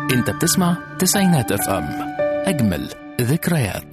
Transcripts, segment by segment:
انت بتسمع تسعينات اف ام اجمل ذكريات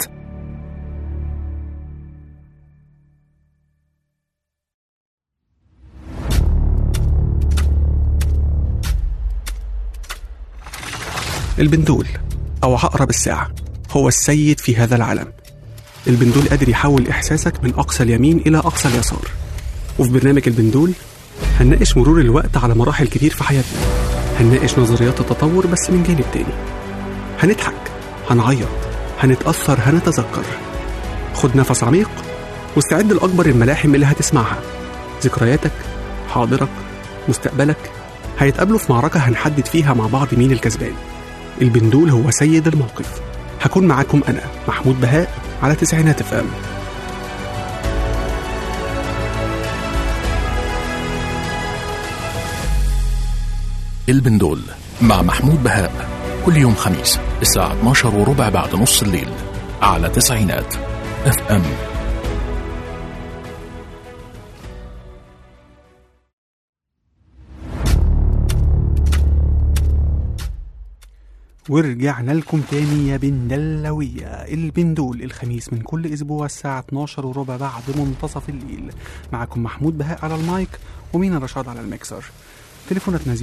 البندول أو عقرب الساعة هو السيد في هذا العالم البندول قادر يحول إحساسك من أقصى اليمين إلى أقصى اليسار وفي برنامج البندول هنناقش مرور الوقت على مراحل كتير في حياتنا هنناقش نظريات التطور بس من جانب تاني هنضحك هنعيط هنتأثر هنتذكر خد نفس عميق واستعد لأكبر الملاحم اللي هتسمعها ذكرياتك حاضرك مستقبلك هيتقابلوا في معركة هنحدد فيها مع بعض مين الكسبان البندول هو سيد الموقف هكون معاكم أنا محمود بهاء على تسعينات اف ام البندول مع محمود بهاء كل يوم خميس الساعة 12 وربع بعد نص الليل على تسعينات اف ام ورجعنا لكم تاني يا بندلوية البندول الخميس من كل أسبوع الساعة 12 وربع بعد منتصف الليل معكم محمود بهاء على المايك ومينا رشاد على الميكسر تليفوناتنا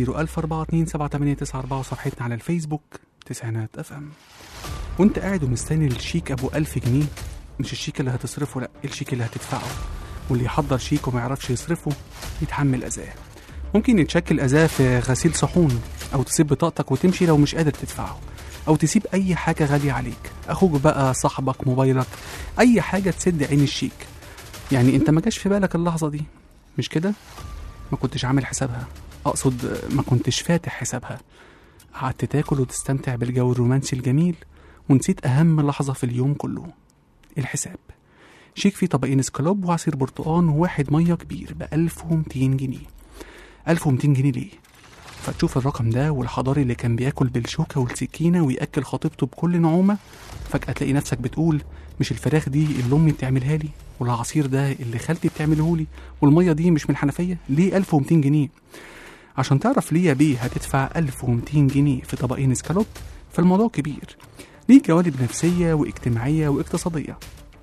01042 وصفحتنا على الفيسبوك تسعينات اف ام وانت قاعد ومستني الشيك ابو ألف جنيه مش الشيك اللي هتصرفه لا الشيك اللي هتدفعه واللي يحضر شيك وما يعرفش يصرفه يتحمل أذاه ممكن يتشكل أذاه في غسيل صحون أو تسيب بطاقتك وتمشي لو مش قادر تدفعه أو تسيب أي حاجة غالية عليك أخوك بقى صاحبك موبايلك أي حاجة تسد عين الشيك يعني أنت ما جاش في بالك اللحظة دي مش كده؟ ما كنتش عامل حسابها أقصد ما كنتش فاتح حسابها قعدت تاكل وتستمتع بالجو الرومانسي الجميل ونسيت أهم لحظة في اليوم كله الحساب شيك فيه طبقين سكالوب وعصير برتقان وواحد مية كبير ب 1200 جنيه 1200 جنيه ليه؟ فتشوف الرقم ده والحضاري اللي كان بياكل بالشوكة والسكينة ويأكل خطيبته بكل نعومة فجأة تلاقي نفسك بتقول مش الفراخ دي اللي أمي بتعملها لي والعصير ده اللي خالتي بتعمله لي والمية دي مش من الحنفية ليه 1200 جنيه؟ عشان تعرف ليه يا بيه هتدفع 1200 جنيه في طبقين سكالوب فالموضوع كبير ليه جوانب نفسية واجتماعية واقتصادية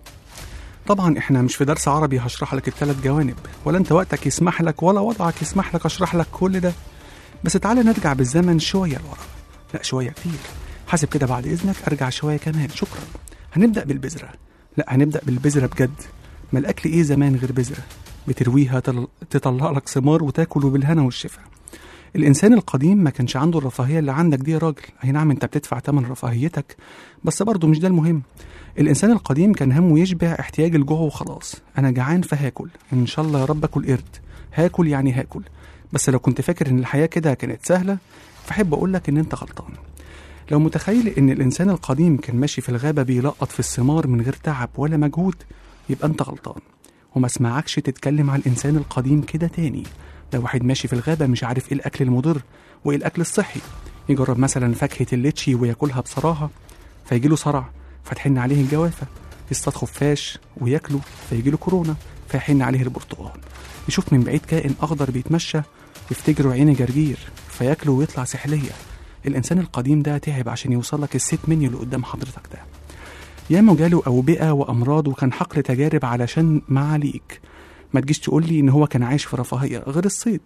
طبعا احنا مش في درس عربي هشرح لك الثلاث جوانب ولا انت وقتك يسمح لك ولا وضعك يسمح لك اشرح لك كل ده بس تعالى نرجع بالزمن شوية لورا لا شوية كتير حاسب كده بعد اذنك ارجع شوية كمان شكرا هنبدأ بالبذرة لا هنبدأ بالبذرة بجد ما الاكل ايه زمان غير بذرة بترويها تل... تطلع لك ثمار وتاكل بالهنا والشفا الانسان القديم ما كانش عنده الرفاهيه اللي عندك دي يا راجل اي نعم انت بتدفع ثمن رفاهيتك بس برضه مش ده المهم الانسان القديم كان همه يشبع احتياج الجوع وخلاص انا جعان فهاكل ان شاء الله يا رب اكل قرد هاكل يعني هاكل بس لو كنت فاكر ان الحياه كده كانت سهله فاحب اقول لك ان انت غلطان لو متخيل ان الانسان القديم كان ماشي في الغابه بيلقط في الثمار من غير تعب ولا مجهود يبقى انت غلطان وما اسمعكش تتكلم على الانسان القديم كده تاني ده واحد ماشي في الغابه مش عارف ايه الاكل المضر وايه الاكل الصحي يجرب مثلا فاكهه الليتشي وياكلها بصراحه فيجيله صرع فتحن عليه الجوافه يصطاد خفاش وياكله فيجيله كورونا فيحن عليه البرتقال يشوف من بعيد كائن اخضر بيتمشى يفتكره عين جرجير فياكله ويطلع سحليه الانسان القديم ده تعب عشان يوصل لك الست منيو اللي قدام حضرتك ده ياما جاله أوبئة وأمراض وكان حقل تجارب علشان معاليك ما تجيش تقول لي إن هو كان عايش في رفاهية غير الصيد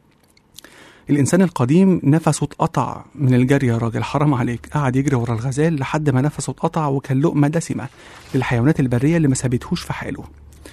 الإنسان القديم نفسه اتقطع من الجري يا راجل حرام عليك قعد يجري ورا الغزال لحد ما نفسه اتقطع وكان لقمة دسمة للحيوانات البرية اللي ما سابتهوش في حاله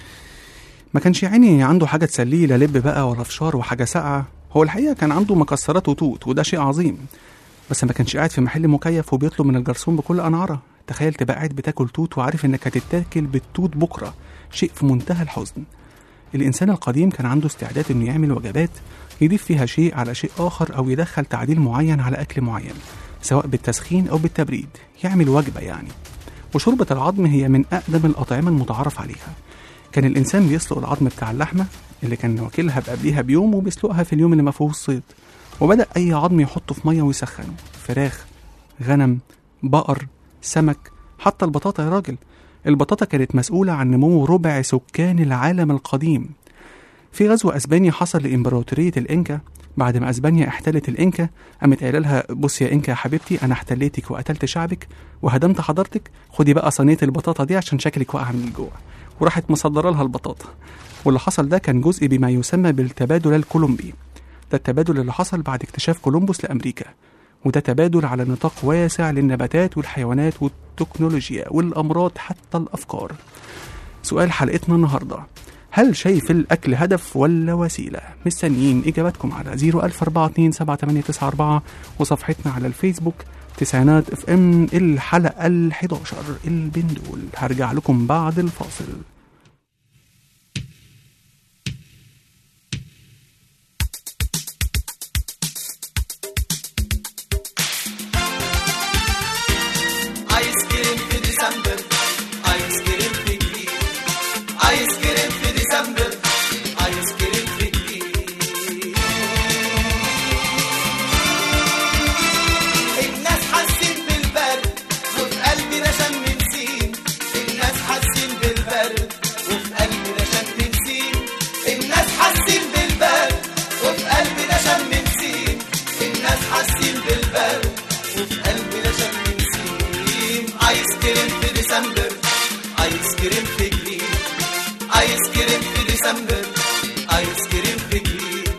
ما كانش يعني عنده حاجة تسليه لا لب بقى ولا فشار وحاجة ساقعة هو الحقيقة كان عنده مكسرات وتوت وده شيء عظيم بس ما كانش قاعد في محل مكيف وبيطلب من الجرسون بكل أنعرة تخيل تبقى قاعد بتاكل توت وعارف انك هتتاكل بالتوت بكرة شيء في منتهى الحزن الإنسان القديم كان عنده استعداد إنه يعمل وجبات يضيف فيها شيء على شيء آخر أو يدخل تعديل معين على أكل معين سواء بالتسخين أو بالتبريد يعمل وجبة يعني وشوربة العظم هي من أقدم الأطعمة المتعارف عليها كان الإنسان بيسلق العظم بتاع اللحمة اللي كان واكلها بقبليها بيوم وبيسلقها في اليوم اللي ما فيهوش صيد وبدأ أي عظم يحطه في مية ويسخنه فراخ غنم بقر سمك حتى البطاطا يا راجل البطاطا كانت مسؤولة عن نمو ربع سكان العالم القديم في غزو أسباني حصل لإمبراطورية الإنكا بعد ما اسبانيا احتلت الانكا قامت قايله لها بصي يا انكا يا حبيبتي انا احتليتك وقتلت شعبك وهدمت حضارتك خدي بقى صينيه البطاطا دي عشان شكلك واقعه من الجوع وراحت مصدره لها البطاطا واللي حصل ده كان جزء بما يسمى بالتبادل الكولومبي ده التبادل اللي حصل بعد اكتشاف كولومبوس لامريكا وده تبادل على نطاق واسع للنباتات والحيوانات والتكنولوجيا والامراض حتى الافكار سؤال حلقتنا النهارده هل شايف الأكل هدف ولا وسيلة؟ مستنيين إجاباتكم على 014278994 وصفحتنا على الفيسبوك تسعينات اف ام الحلقة ال 11 البندول هرجع لكم بعد الفاصل ايس كريم في ديسمبر ايس كريم في جديد ايس كريم في ديسمبر ايس كريم في جديد الناس حاسين بالبرد وفي قلبنا شم نسيم الناس حاسين بالبرد وفي قلبنا شم نسيم الناس حاسين بالبرد وفي قلبنا شم نسيم الناس حاسين بالبرد وفي قلبنا شم نسيم ايس كريم في ديسمبر ايس كريم في جليد ايس كريم في ديسمبر ايس كريم في جليد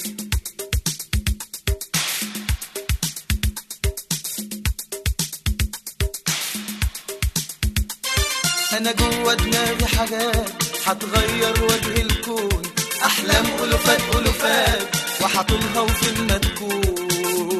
انا جوه دماغي حاجات هتغير وجه الكون احلام الوفات الوفات وحطولها وفين ما تكون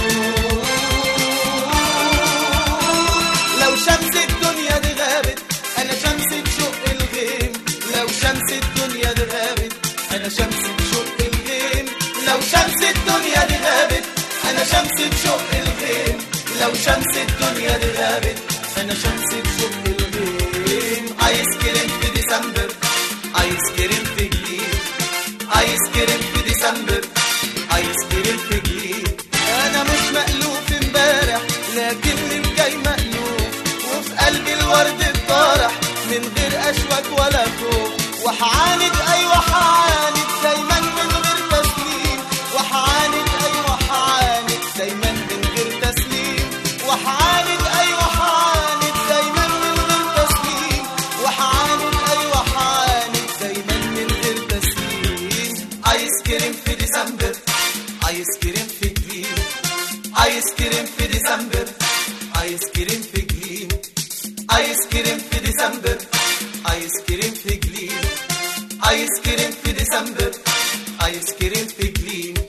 لو شمس الدنيا دي غابت انا شمس تشق الغيم لو شمس الدنيا دي غابت انا شمس تشق الغيم لو شمس الدنيا دي غابت انا شمس تشق الغيم لو شمس الدنيا دي غابت انا شمس تشق الغيم ايس كريم في ديسمبر ايس كريم في جليد ايس كريم في ديسمبر ايس كريم في جليد انا مش مألوف امبارح لكني جاي مألوف وفي قلبي الورد الطارح من غير اشواك ولا خوف وحعاند ايوه حعاند دايما من غير تسليم وحعاند ايوه حعاند دايما من غير تسليم وحعاند ايوه حعاند دايما من غير تسليم وحعاند ايوه حعاند دايما من غير تسليم ايس كريم في ديسمبر ايس كريم في جليد ايس كريم في ديسمبر ايس كريم في جليد ايس كريم في ديسمبر ايس كريم في جليد ايس كريم في ديسمبر ايس كريم في جليد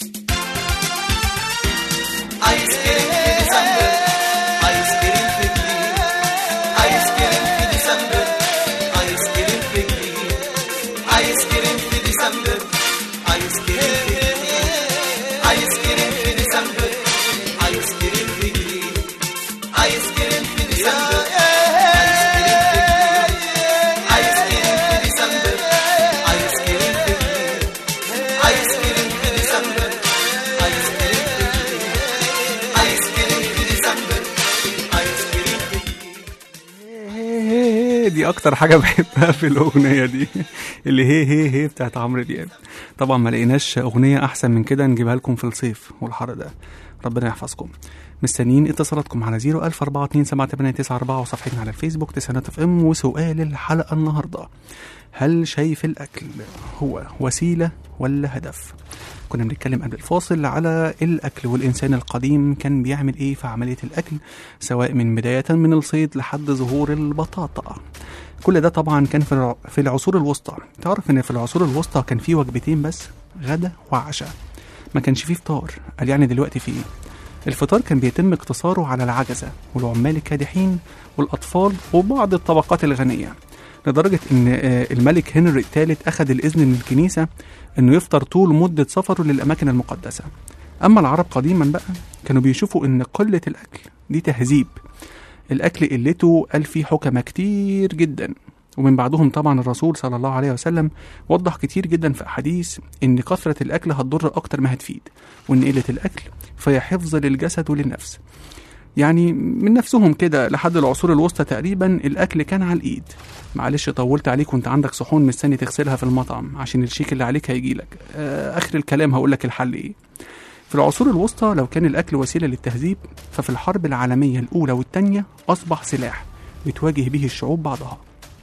ايس كريم في ديسمبر ايس كريم في جليد ايس كريم في ديسمبر ايس كريم في جليد ايس كريم في ديسمبر ايس كريم في جليد ايس كريم في ديسمبر ايس كريم في جليد ايس كريم في ديسمبر ايس كريم في ديسمبر ايس كريم في جليد ايس كريم في ديسمبر ايس كريم في جليد ايس كريم في ديسمبر ايس كريم في جليد دي اكتر حاجه بحبها في الاغنيه دي اللي هي هي هي بتاعت عمرو دياب طبعا ما لقيناش اغنيه احسن من كده نجيبها لكم في الصيف والحر ده ربنا يحفظكم مستنيين اتصالاتكم على 014278994 وصفحتنا على الفيسبوك تسعينات اف ام وسؤال الحلقه النهارده هل شايف الاكل هو وسيله ولا هدف كنا بنتكلم قبل الفاصل على الاكل والانسان القديم كان بيعمل ايه في عمليه الاكل سواء من بدايه من الصيد لحد ظهور البطاطا كل ده طبعا كان في الع- في العصور الوسطى تعرف ان في العصور الوسطى كان في وجبتين بس غدا وعشاء ما كانش فيه فطار قال يعني دلوقتي في ايه الفطار كان بيتم اقتصاره على العجزة والعمال الكادحين والأطفال وبعض الطبقات الغنية لدرجة إن آه، الملك هنري الثالث أخذ الإذن من الكنيسة إنه يفطر طول مدة سفره للأماكن المقدسة أما العرب قديما بقى كانوا بيشوفوا إن قلة الأكل دي تهذيب الأكل قلته قال فيه حكمة كتير جدا ومن بعدهم طبعا الرسول صلى الله عليه وسلم وضح كتير جدا في أحاديث إن كثرة الأكل هتضر أكتر ما هتفيد وإن قلة الأكل فهي حفظ للجسد وللنفس يعني من نفسهم كده لحد العصور الوسطى تقريبا الأكل كان على الإيد معلش طولت عليك وانت عندك صحون مستني تغسلها في المطعم عشان الشيك اللي عليك هيجيلك آه آخر الكلام هقول لك الحل إيه في العصور الوسطى لو كان الأكل وسيلة للتهذيب ففي الحرب العالمية الأولى والثانية أصبح سلاح بتواجه به الشعوب بعضها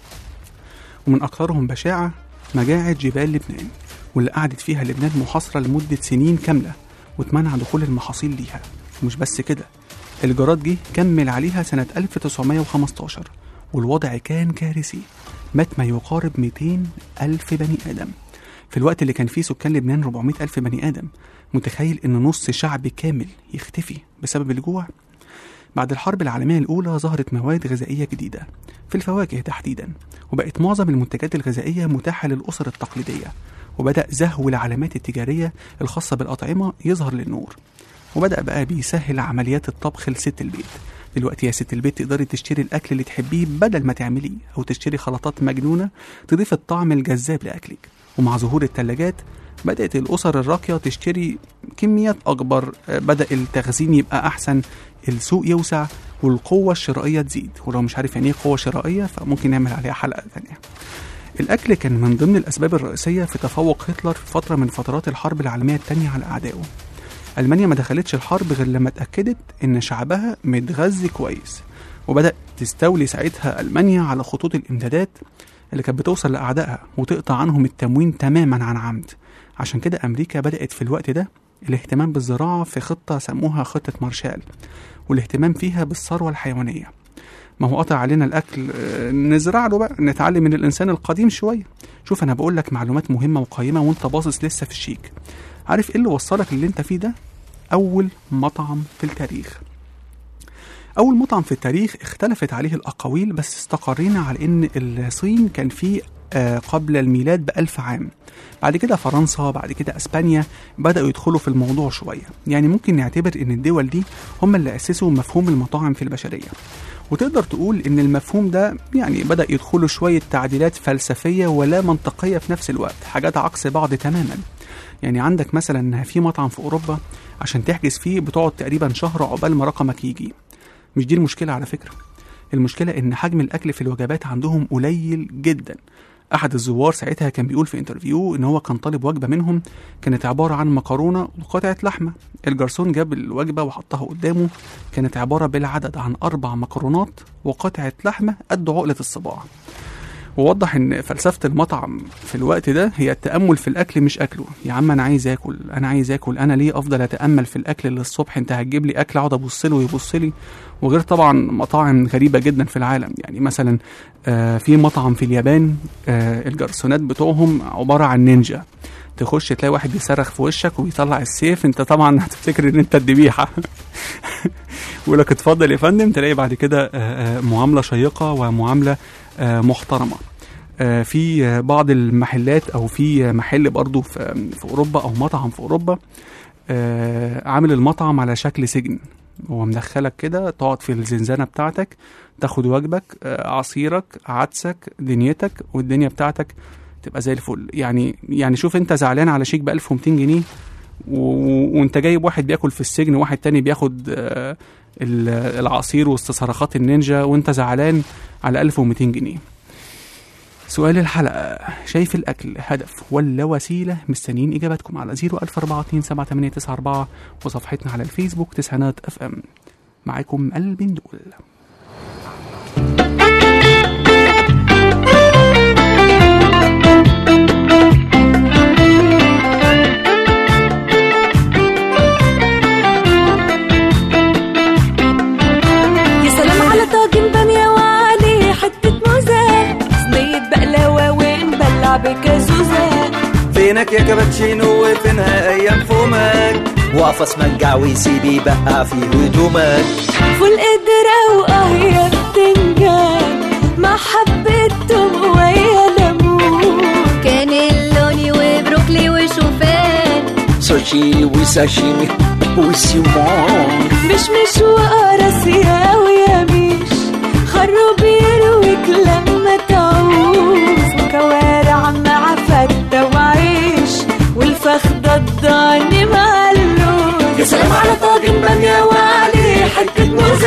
ومن أكثرهم بشاعة مجاعة جبال لبنان واللي قعدت فيها لبنان محاصرة لمدة سنين كاملة واتمنع دخول المحاصيل ليها ومش بس كده الجراد جه كمل عليها سنة 1915 والوضع كان كارثي مات ما يقارب 200 ألف بني آدم في الوقت اللي كان فيه سكان لبنان 400 ألف بني آدم متخيل إن نص شعب كامل يختفي بسبب الجوع بعد الحرب العالمية الأولى ظهرت مواد غذائية جديدة في الفواكه تحديدا وبقت معظم المنتجات الغذائية متاحة للأسر التقليدية وبدأ زهو العلامات التجارية الخاصة بالأطعمة يظهر للنور وبدأ بقى بيسهل عمليات الطبخ لست البيت دلوقتي يا ست البيت تقدري تشتري الأكل اللي تحبيه بدل ما تعمليه أو تشتري خلطات مجنونة تضيف الطعم الجذاب لأكلك ومع ظهور الثلاجات بدأت الأسر الراقية تشتري كميات أكبر آه، بدأ التخزين يبقى أحسن السوق يوسع والقوة الشرائية تزيد ولو مش عارف يعني ايه قوة شرائية فممكن نعمل عليها حلقة تانية الأكل كان من ضمن الأسباب الرئيسية في تفوق هتلر في فترة من فترات الحرب العالمية الثانية على أعدائه ألمانيا ما دخلتش الحرب غير لما اتأكدت إن شعبها متغذي كويس وبدأت تستولي ساعتها ألمانيا على خطوط الإمدادات اللي كانت بتوصل لأعدائها وتقطع عنهم التموين تماما عن عمد عشان كده أمريكا بدأت في الوقت ده الاهتمام بالزراعة في خطة سموها خطة مارشال والاهتمام فيها بالثروة الحيوانية ما هو قطع علينا الأكل آه، نزرع له بقى نتعلم من الإنسان القديم شوية شوف أنا بقول لك معلومات مهمة وقيمة وأنت باصص لسه في الشيك عارف إيه اللي وصلك اللي أنت فيه ده أول مطعم في التاريخ أول مطعم في التاريخ اختلفت عليه الأقاويل بس استقرينا على إن الصين كان فيه آه، قبل الميلاد بألف عام بعد كده فرنسا بعد كده أسبانيا بدأوا يدخلوا في الموضوع شوية يعني ممكن نعتبر إن الدول دي هم اللي أسسوا مفهوم المطاعم في البشرية وتقدر تقول إن المفهوم ده يعني بدأ يدخله شوية تعديلات فلسفية ولا منطقية في نفس الوقت حاجات عكس بعض تماما يعني عندك مثلا في مطعم في أوروبا عشان تحجز فيه بتقعد تقريبا شهر عقبال ما رقمك يجي مش دي المشكلة على فكرة المشكلة إن حجم الأكل في الوجبات عندهم قليل جدا أحد الزوار ساعتها كان بيقول في انترفيو إن هو كان طالب وجبة منهم كانت عبارة عن مكرونة وقطعة لحمة الجرسون جاب الوجبة وحطها قدامه كانت عبارة بالعدد عن أربع مكرونات وقطعة لحمة قد عقلة الصباع ووضح ان فلسفه المطعم في الوقت ده هي التامل في الاكل مش اكله يا عم انا عايز اكل انا عايز اكل انا ليه افضل اتامل في الاكل اللي الصبح انت هتجيب لي اكل اقعد ابص له ويبص لي وغير طبعا مطاعم غريبه جدا في العالم يعني مثلا آه في مطعم في اليابان آه الجرسونات بتوعهم عباره عن نينجا تخش تلاقي واحد بيصرخ في وشك وبيطلع السيف انت طبعا هتفتكر ان انت الذبيحه ويقول لك اتفضل يا فندم تلاقي بعد كده آه، آه، معامله شيقه ومعامله آه، محترمه آه، في آه، بعض المحلات او في محل برضو في في اوروبا او مطعم في اوروبا آه، عامل المطعم على شكل سجن هو مدخلك كده تقعد في الزنزانه بتاعتك تاخد وجبك آه، عصيرك عدسك دنيتك والدنيا بتاعتك تبقى زي الفل يعني يعني شوف انت زعلان على شيك ب 1200 جنيه و- وانت جايب واحد بياكل في السجن وواحد تاني بياخد آه، ال- العصير واستصراخات النينجا وانت زعلان على 1200 جنيه سؤال الحلقة شايف الأكل هدف ولا وسيلة مستنيين إجاباتكم على 014278994 وصفحتنا على الفيسبوك تسعينات اف ام معاكم قلب دول يا سلام على طاجن بامية وعليه حتة موزة صينية بقلاوة ونبلع بكازوزة فينك يا كابتشينو وفينها ايام فمك واقف اسمنجع ويسيب يبقى في هدومك فول قدرة وقهية بتنجان مع حبة توم ويا ليمون كانيلوني وبروكلي وشوفان سوشي وساشيمي وسيمون مش مش وقراصية ويميش خروب يرويك لما تعوز وكوارع مع فتة وعيش والفخدة الضاني مع اللوز يا سلام على طاجن بامية وعليه حتة موزة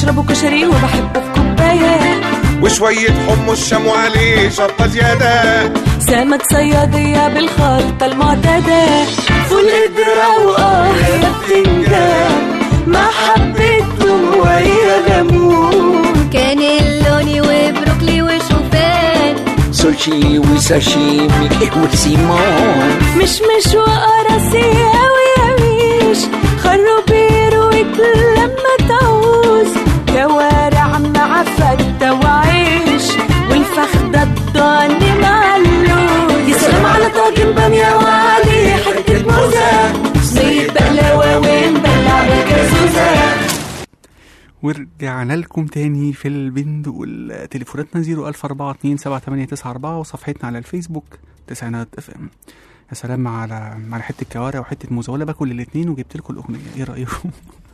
بشربه كشري وبحبه في كوباية وشوية حمص شام وعليه شطة زيادة سمك صيادية بالخلطة المعتادة فول قدرة وآه يا بتنجان مع حبة توم وهي ليمون كان اللوني وبروكلي وشوفان سوشي وساشيمي وسيمون مش مش وقراصي أوي أويش خروبير وكل لما تعوز كوارع مع فتة وعيش والفخدة الضاني مع اللوز يا سلام على طاجن بامية وعليه حتة موزة صينية بقلاوة ونبلع بالكازوزة ورجعنا لكم تاني في البندول تليفوناتنا 014278994 وصفحتنا على الفيسبوك تسعينات اف ام يا سلام على على حته كوارع وحته موزه باكل الاثنين وجبت لكم الاغنيه ايه رايكم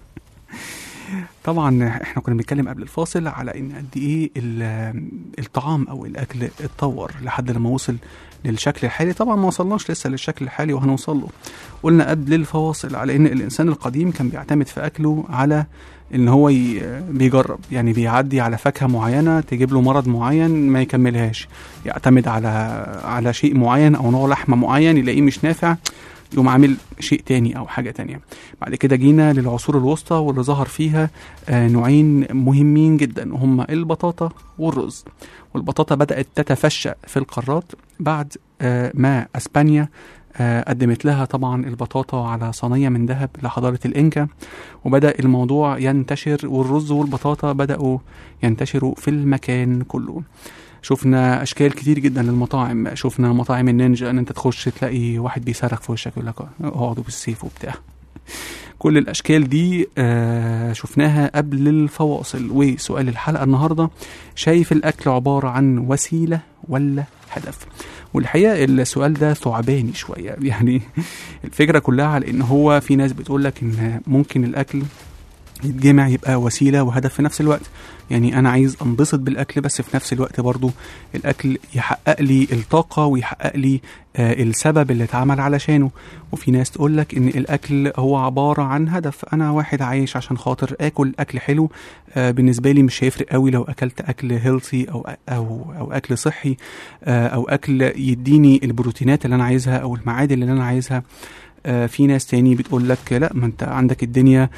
طبعا احنا كنا بنتكلم قبل الفاصل على ان قد ايه ال- الطعام او الاكل اتطور لحد لما وصل للشكل الحالي طبعا ما وصلناش لسه للشكل الحالي وهنوصل له قلنا قبل الفواصل على ان الانسان القديم كان بيعتمد في اكله على ان هو ي... بيجرب يعني بيعدي على فاكهه معينه تجيب له مرض معين ما يكملهاش يعتمد على على شيء معين او نوع لحمه معين يلاقيه مش نافع يقوم عامل شيء تاني او حاجه تانية بعد كده جينا للعصور الوسطى واللي ظهر فيها آه، نوعين مهمين جدا هما البطاطا والرز والبطاطا بدات تتفشى في القارات بعد آه، ما اسبانيا آه، قدمت لها طبعا البطاطا على صينيه من ذهب لحضاره الانكا وبدا الموضوع ينتشر والرز والبطاطا بداوا ينتشروا في المكان كله شفنا اشكال كتير جدا للمطاعم شفنا مطاعم النينجا ان انت تخش تلاقي واحد بيصرخ في وشك يقول لك اقعدوا بالسيف وبتاع كل الاشكال دي آه شفناها قبل الفواصل وسؤال الحلقه النهارده شايف الاكل عباره عن وسيله ولا هدف والحقيقه السؤال ده ثعباني شويه يعني الفكره كلها على ان هو في ناس بتقول لك ان ممكن الاكل يتجمع يبقى وسيله وهدف في نفس الوقت يعني انا عايز انبسط بالاكل بس في نفس الوقت برضو الاكل يحقق لي الطاقه ويحقق لي آه السبب اللي اتعمل علشانه وفي ناس تقول لك ان الاكل هو عباره عن هدف انا واحد عايش عشان خاطر اكل اكل حلو آه بالنسبه لي مش هيفرق قوي لو اكلت اكل هيلثي او او او اكل صحي آه او اكل يديني البروتينات اللي انا عايزها او المعادن اللي انا عايزها آه في ناس تاني بتقول لك لا ما انت عندك الدنيا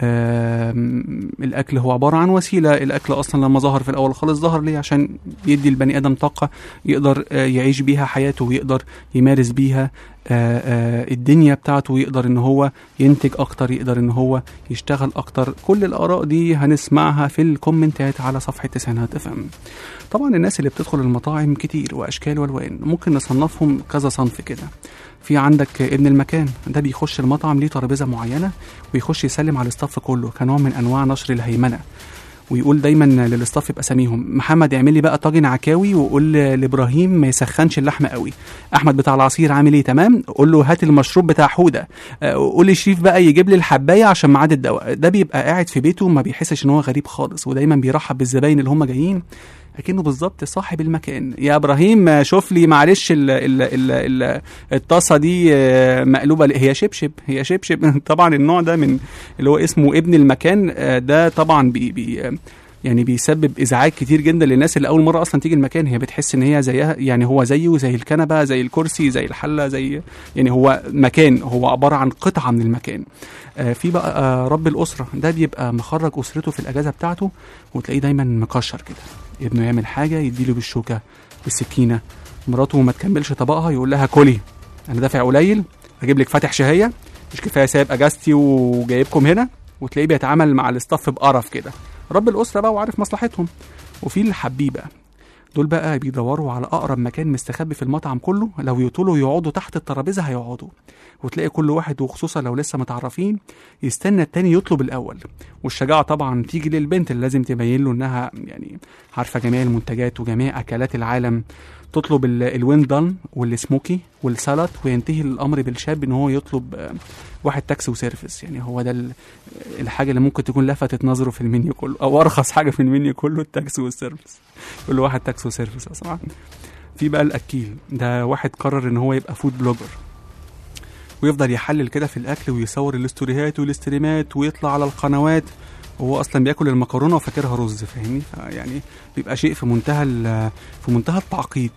آم، الاكل هو عباره عن وسيله الاكل اصلا لما ظهر في الاول خالص ظهر ليه عشان يدي البني ادم طاقه يقدر آه، يعيش بيها حياته ويقدر يمارس بيها آه، آه، الدنيا بتاعته ويقدر ان هو ينتج اكتر يقدر ان هو يشتغل اكتر كل الاراء دي هنسمعها في الكومنتات على صفحه تسعينات اف ام طبعا الناس اللي بتدخل المطاعم كتير واشكال والوان ممكن نصنفهم كذا صنف كده في عندك ابن المكان ده بيخش المطعم ليه ترابيزه معينه ويخش يسلم على الاستاف كله كنوع من انواع نشر الهيمنه ويقول دايما للاستاف باساميهم محمد اعمل لي بقى طاجن عكاوي وقول لابراهيم ما يسخنش اللحمه قوي احمد بتاع العصير عامل ايه تمام قول له هات المشروب بتاع حوده آه، قول للشيف بقى يجيب لي الحبايه عشان ميعاد الدواء ده بيبقى قاعد في بيته ما بيحسش ان هو غريب خالص ودايما بيرحب بالزباين اللي هم جايين اكنه بالظبط صاحب المكان يا ابراهيم آه، شوف لي معلش ال ال ال ال الطاسه دي آه، مقلوبه ليه؟ هي شبشب هي شبشب طبعا النوع ده من اللي هو اسمه ابن المكان آه، ده طبعا بي بي آه، يعني بيسبب ازعاج كتير جدا للناس اللي اول مره اصلا تيجي المكان هي بتحس ان هي زيها يعني هو زيه زي الكنبه زي الكرسي زي الحله زي يعني هو مكان هو عباره عن قطعه من المكان آه في بقى آه رب الاسره ده بيبقى مخرج اسرته في الاجازه بتاعته وتلاقيه دايما مكشر كده ابنه يعمل حاجه يديله بالشوكه بالسكينه مراته ما تكملش طبقها يقول لها كلي انا دافع قليل اجيب لك فاتح شهيه مش كفايه سايب اجازتي وجايبكم هنا وتلاقيه بيتعامل مع الاستاف بقرف كده رب الاسره بقى وعارف مصلحتهم وفي الحبيبه دول بقى بيدوروا على اقرب مكان مستخبي في المطعم كله لو يطولوا يقعدوا تحت الترابيزه هيقعدوا وتلاقي كل واحد وخصوصا لو لسه متعرفين يستنى التاني يطلب الاول والشجاعه طبعا تيجي للبنت اللي لازم تبين له انها يعني عارفه جميع المنتجات وجميع اكلات العالم تطلب ال- الوين دان والسموكي والسلطه وينتهي الامر بالشاب ان هو يطلب آه، واحد تاكسي وسيرفيس يعني هو ده ال- الحاجه اللي ممكن تكون لفتت نظره في المنيو كله او ارخص حاجه في المنيو كله التاكسي والسيرفيس كل واحد تاكسي وسيرفيس طبعا في بقى الاكيل ده واحد قرر ان هو يبقى فود بلوجر ويفضل يحلل كده في الاكل ويصور الاستوريهات والاستريمات ويطلع على القنوات وهو اصلا بياكل المكرونه وفاكرها رز فاهمني يعني بيبقى شيء في منتهى ال- في منتهى التعقيد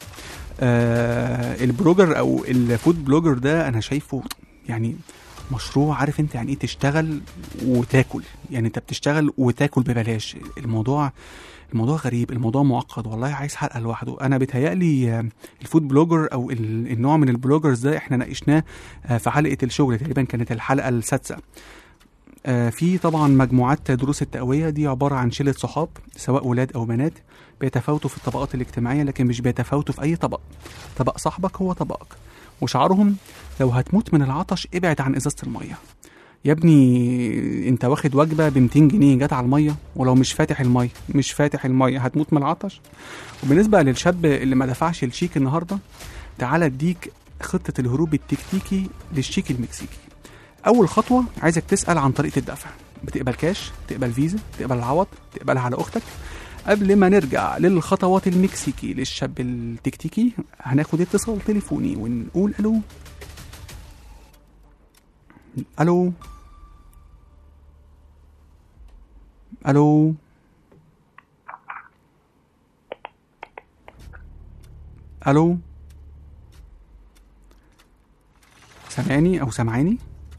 آه البلوجر او الفود بلوجر ده انا شايفه يعني مشروع عارف انت يعني ايه تشتغل وتاكل يعني انت بتشتغل وتاكل ببلاش الموضوع الموضوع غريب الموضوع معقد والله عايز حلقه لوحده انا بيتهيألي آه، الفود بلوجر او ال- النوع من البلوجرز ده احنا ناقشناه آه، في حلقه الشغل تقريبا كانت الحلقه السادسه آه، في طبعا مجموعات دروس التقوية دي عبارة عن شلة صحاب سواء ولاد أو بنات بيتفاوتوا في الطبقات الاجتماعية لكن مش بيتفاوتوا في أي طبق طبق صاحبك هو طبقك وشعارهم لو هتموت من العطش ابعد عن إزازة المية يا ابني انت واخد وجبة ب 200 جنيه جت على المية ولو مش فاتح المية مش فاتح المية هتموت من العطش وبالنسبة للشاب اللي ما دفعش الشيك النهاردة تعالى اديك خطة الهروب التكتيكي للشيك المكسيكي اول خطوه عايزك تسال عن طريقه الدفع بتقبل كاش تقبل فيزا تقبل العوض تقبلها على اختك قبل ما نرجع للخطوات المكسيكي للشاب التكتيكي هناخد اتصال تليفوني ونقول الو الو الو الو سامعني او سامعاني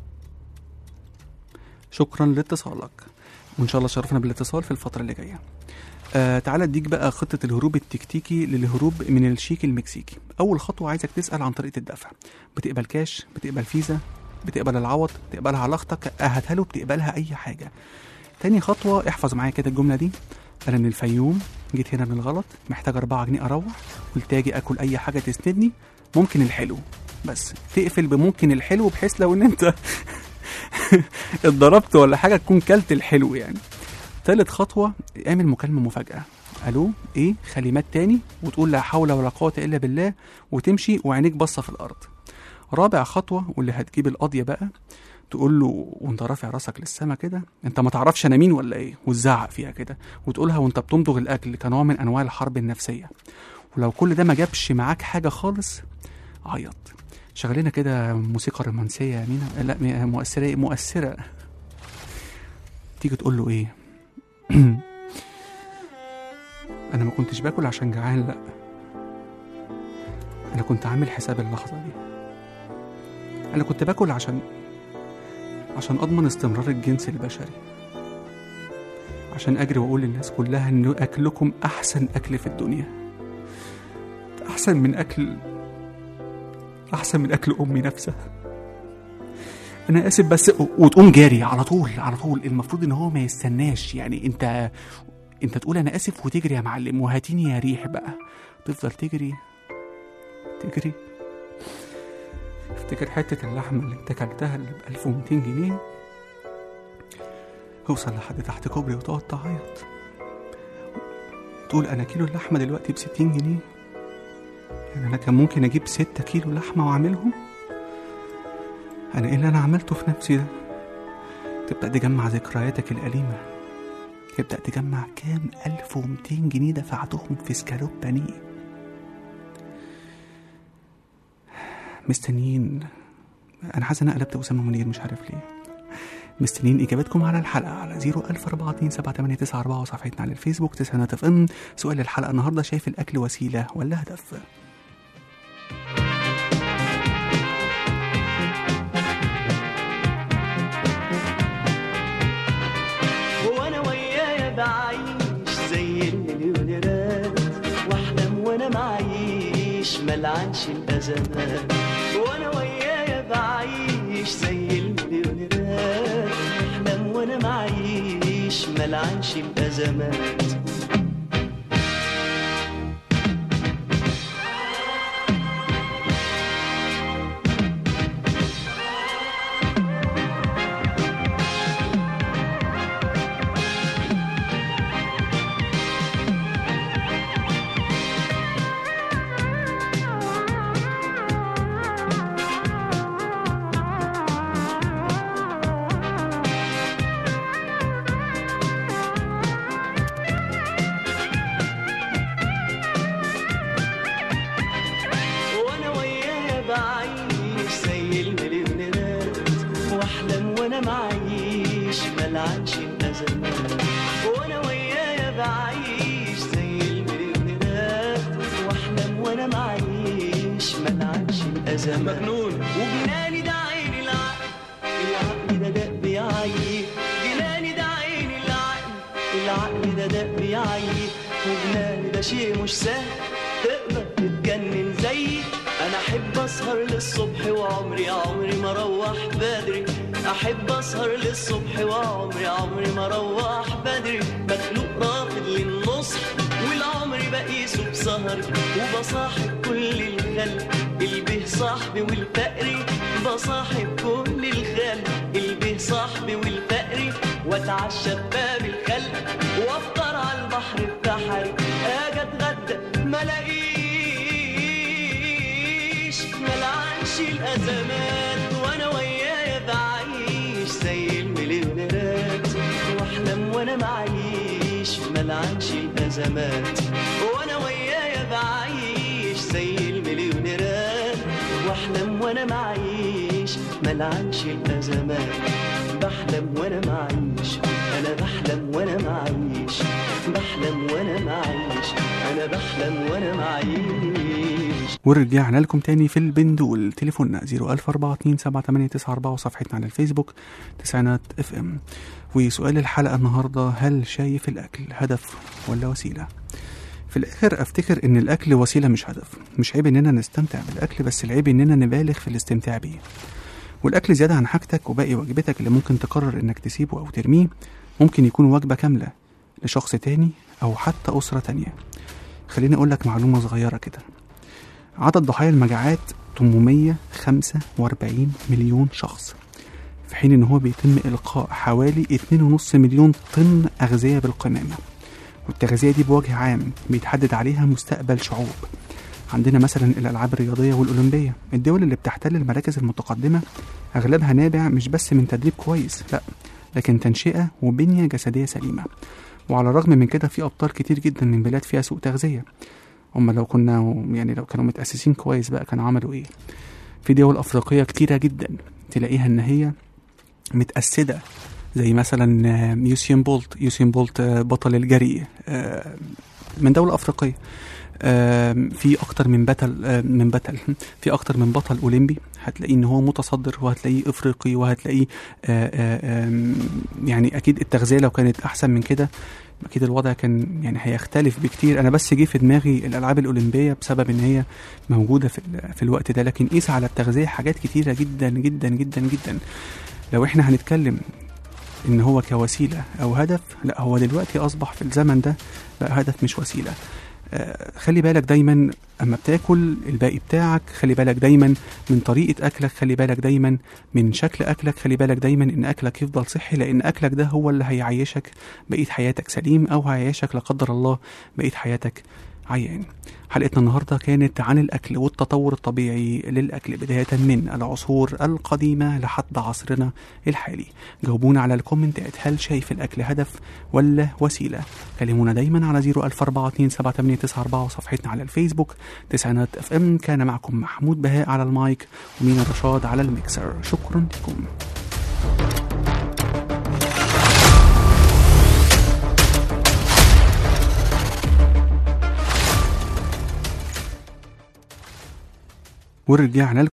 شكرا لاتصالك وان شاء الله شرفنا بالاتصال في الفتره اللي جايه آه تعالى اديك بقى خطه الهروب التكتيكي للهروب من الشيك المكسيكي اول خطوه عايزك تسال عن طريقه الدفع بتقبل كاش بتقبل فيزا بتقبل العوض بتقبلها على اختك هاتها له بتقبلها اي حاجه تاني خطوه احفظ معايا كده الجمله دي انا من الفيوم جيت هنا بالغلط محتاج 4 جنيه اروح قلت اجي اكل اي حاجه تسندني ممكن الحلو بس تقفل بممكن الحلو بحيث لو ان انت اتضربت ولا حاجه تكون كلت الحلو يعني تالت خطوه اعمل مكالمه مفاجاه الو ايه كلمات تاني وتقول لا حول ولا قوه الا بالله وتمشي وعينيك باصه في الارض رابع خطوه واللي هتجيب القضيه بقى تقول له وانت رافع راسك للسما كده انت ما تعرفش انا مين ولا ايه وتزعق فيها كده وتقولها وانت بتمضغ الاكل كنوع من انواع الحرب النفسيه ولو كل ده ما جابش معاك حاجه خالص عيط شغلنا كده موسيقى رومانسيه يا مينا لا م- مؤثره إيه؟ مؤثره تيجي تقول له ايه انا ما كنتش باكل عشان جعان لا انا كنت عامل حساب اللحظه دي انا كنت باكل عشان عشان اضمن استمرار الجنس البشري عشان اجري واقول للناس كلها ان اكلكم احسن اكل في الدنيا احسن من اكل احسن من اكل امي نفسها انا اسف بس وتقوم جاري على طول على طول المفروض ان هو ما يستناش يعني انت انت تقول انا اسف وتجري يا معلم وهاتيني يا ريح بقى تفضل تجري تجري افتكر حتة اللحمة اللي انت اكلتها اللي ب 1200 جنيه اوصل لحد تحت كوبري وتقعد تعيط تقول انا كيلو اللحمة دلوقتي ب 60 جنيه يعني انا كان ممكن اجيب 6 كيلو لحمة واعملهم انا ايه اللي انا عملته في نفسي ده تبدأ تجمع ذكرياتك الأليمة تبدأ تجمع كام 1200 جنيه دفعتهم في سكالوب بانيه مستنيين انا حاسس ان انا قلبت اسامه منير مش عارف ليه مستنيين اجابتكم على الحلقه على 004278994 وصفحتنا على الفيسبوك تسعينات اف ام سؤال الحلقه النهارده شايف الاكل وسيله ولا هدف وانا ويايا بعيش زي المليونيرات واحلم وانا معيش ملعنش الازمات وانا ويايا بعيش زي المليونيرات واحلم وانا معيش ملعنش الازمات الأزمات مجنون وجناني ده عين العقل العقل ده دق بيعيي جناني ده عين العقل العقل ده دق بيعيي وجناني ده شيء مش سهل تقدر تتجنن زيي انا احب اسهر للصبح وعمري عمري ما اروح بدري احب اسهر للصبح وعمري عمري ما اروح بدري مخلوق رافض للنصح والعمر بقيسه بسهر وبصاحب كل الخلق البه صاحبي والفقري بصاحب كل الخلق البه صاحبي والفقري واتعشى بباب الخلق وافطر على البحر بتاعي اجي اتغدى ما الاقيش ملعنش الازمات وانا ويايا بعيش زي المليونيرات واحلم وانا معيش ملعنش الازمات وانا ويايا بعيش زي المليونيرات واحلم وانا معيش ملعنش الازمات بحلم وانا معيش انا بحلم وانا معيش بحلم وانا معيش انا بحلم وانا معيش ورجعنا لكم تاني في البندول تليفوننا 014278994 وصفحتنا على الفيسبوك تسعينات اف ام وسؤال الحلقة النهاردة هل شايف الأكل هدف ولا وسيلة؟ في الآخر أفتكر إن الأكل وسيلة مش هدف مش عيب إننا نستمتع بالأكل بس العيب إننا نبالغ في الاستمتاع بيه والأكل زيادة عن حاجتك وباقي واجبتك اللي ممكن تقرر إنك تسيبه أو ترميه ممكن يكون وجبة كاملة لشخص تاني أو حتى أسرة تانية خليني أقول لك معلومة صغيرة كده عدد ضحايا المجاعات 845 مليون شخص في حين ان هو بيتم القاء حوالي 2.5 مليون طن اغذيه بالقمامه والتغذيه دي بوجه عام بيتحدد عليها مستقبل شعوب عندنا مثلا الالعاب الرياضيه والاولمبيه الدول اللي بتحتل المراكز المتقدمه اغلبها نابع مش بس من تدريب كويس لا لكن تنشئه وبنيه جسديه سليمه وعلى الرغم من كده في ابطال كتير جدا من بلاد فيها سوء تغذيه هم لو كنا يعني لو كانوا متأسسين كويس بقى كانوا عملوا ايه في دول أفريقية كتيرة جدا تلاقيها إن هي متأسدة زي مثلا آه، يوسين بولت يوسين بولت آه، بطل الجري آه، من دولة أفريقية آه، في أكتر من بطل آه، من بطل في أكتر من بطل أولمبي هتلاقيه إن هو متصدر وهتلاقيه إفريقي وهتلاقيه آه، آه، آم، يعني أكيد التغذية لو كانت أحسن من كده اكيد الوضع كان يعني هيختلف بكتير انا بس جه في دماغي الالعاب الاولمبيه بسبب ان هي موجوده في, ال- في الوقت ده لكن قيس على التغذيه حاجات كتيره جدا جدا جدا جدا لو احنا هنتكلم ان هو كوسيله او هدف لا هو دلوقتي اصبح في الزمن ده بقى هدف مش وسيله آه، خلي بالك دايما اما بتاكل الباقي بتاعك خلي بالك دايما من طريقه اكلك خلي بالك دايما من شكل اكلك خلي بالك دايما ان اكلك يفضل صحي لان اكلك ده هو اللي هيعيشك بقيه حياتك سليم او هيعيشك لا قدر الله بقيه حياتك عيان حلقتنا النهارده كانت عن الاكل والتطور الطبيعي للاكل بدايه من العصور القديمه لحد عصرنا الحالي جاوبونا على الكومنتات هل شايف الاكل هدف ولا وسيله كلمونا دايما على 014278994 وصفحتنا على الفيسبوك تسعينات اف ام كان معكم محمود بهاء على المايك ومينا رشاد على الميكسر شكرا لكم ورجعنا